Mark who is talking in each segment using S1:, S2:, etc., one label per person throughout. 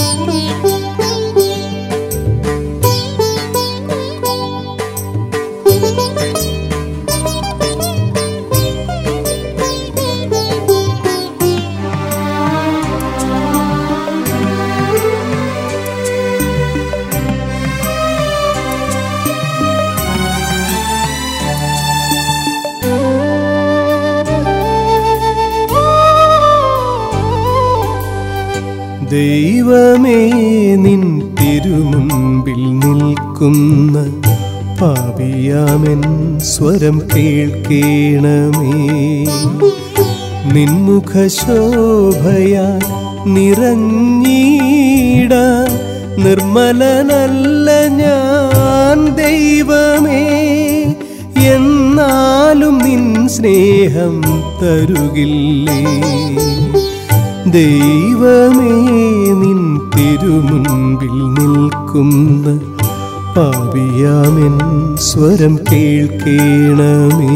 S1: ദൈവമേ നിൻ തിരുമുമ്പിൽ നിൽക്കുന്ന പാപിയാമെൻ സ്വരം കേൾക്കേണമേ നിൻമുഖശോഭയാൽ നിറഞ്ഞീടാൻ നിർമ്മലനല്ല ഞാൻ ദൈവമേ എന്നാലും നിൻ സ്നേഹം തരുകില്ലേ ദൈവമേ നിൻ തിരുമുൻപിൽ നിൽക്കുന്ന പാപിയാമെൻ സ്വരം കേൾക്കേണമേ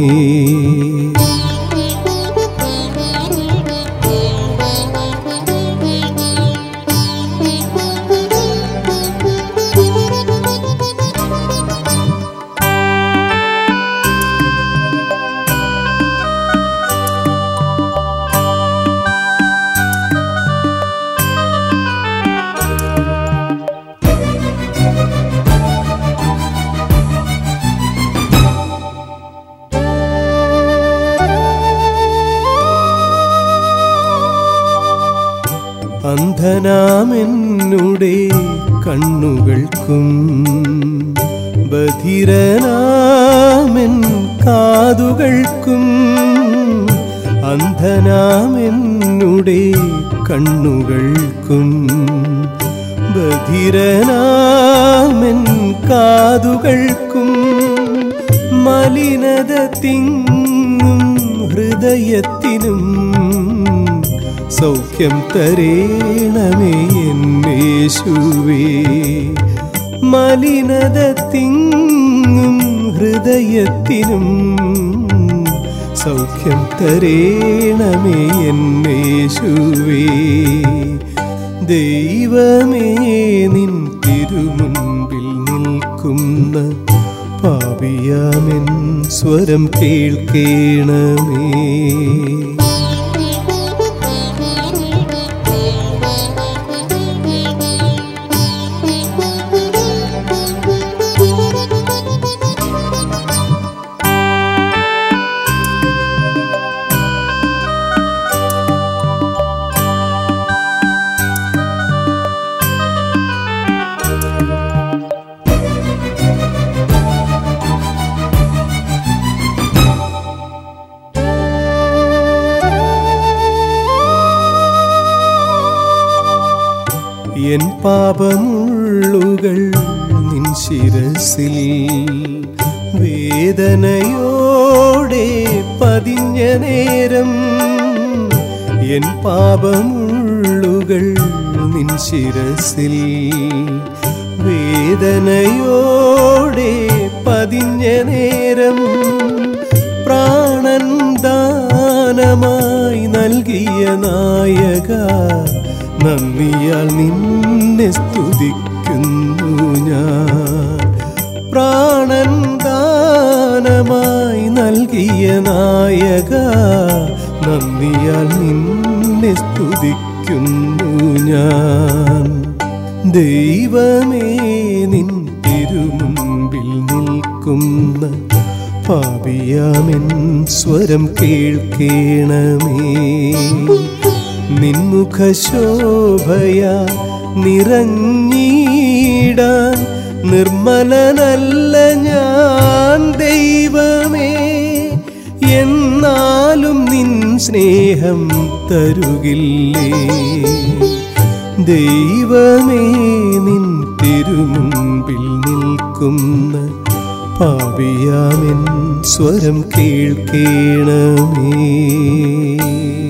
S1: അന്ധനാമെന്നുടെ കണ്ണുകൾക്കും ബധിരനാമെൻ കാതുകൾക്കും അന്ധനാമെന്നുടെ കണ്ണുകൾക്കും ബധിരനാമെൻ കാതുകൾക്കും മലിനത തിങ്ങും ഹൃദയത്തിനും സൗഖ്യം തരേണമേ എന്നേശുവേ മലിനത തിങ്ങും ഹൃദയത്തിനും സൗഖ്യം തരേണമേ എന്നേശുവേ ദൈവമേ നിൻ തിരുമുൻപിൽ നിൽക്കുന്ന പാപിയാമെൻ സ്വരം കേൾക്കേണമേ എൻ പാപമുള്ളുകൾ നിൻ ശിരസിൽ വേദനയോടെ പതിഞ്ഞ നേരം എൻ പാപമുള്ളുകൾ നിൻ ശിരസിൽ വേദനയോടെ പതിഞ്ഞ നേരം പ്രാണൻ ദാനമായി നൽകിയ നായക നന്ദിയാൽ നിന്നെ സ്തുതിക്കുന്നു ഞാൻ പ്രാണൻ ദാനമായി നൽകിയ നായക നന്ദിയാൽ നിന്നെ സ്തുതിക്കുന്നു ഞാൻ ദൈവമേ നിൻ തിരുമുമ്പിൽ നിൽക്കുന്ന പാപിയാമെൻ സ്വരം കേൾക്കേണമേ നിൻമുഖശോഭയാ നിറഞ്ഞീടാൻ നിർമ്മലനല്ല ഞാൻ ദൈവമേ എന്നാലും നിൻ സ്നേഹം തരുകില്ലേ ദൈവമേ നിൻ തിരുമുൻപിൽ നിൽക്കുന്ന പാപിയാമെൻ സ്വരം കേൾക്കേണമേ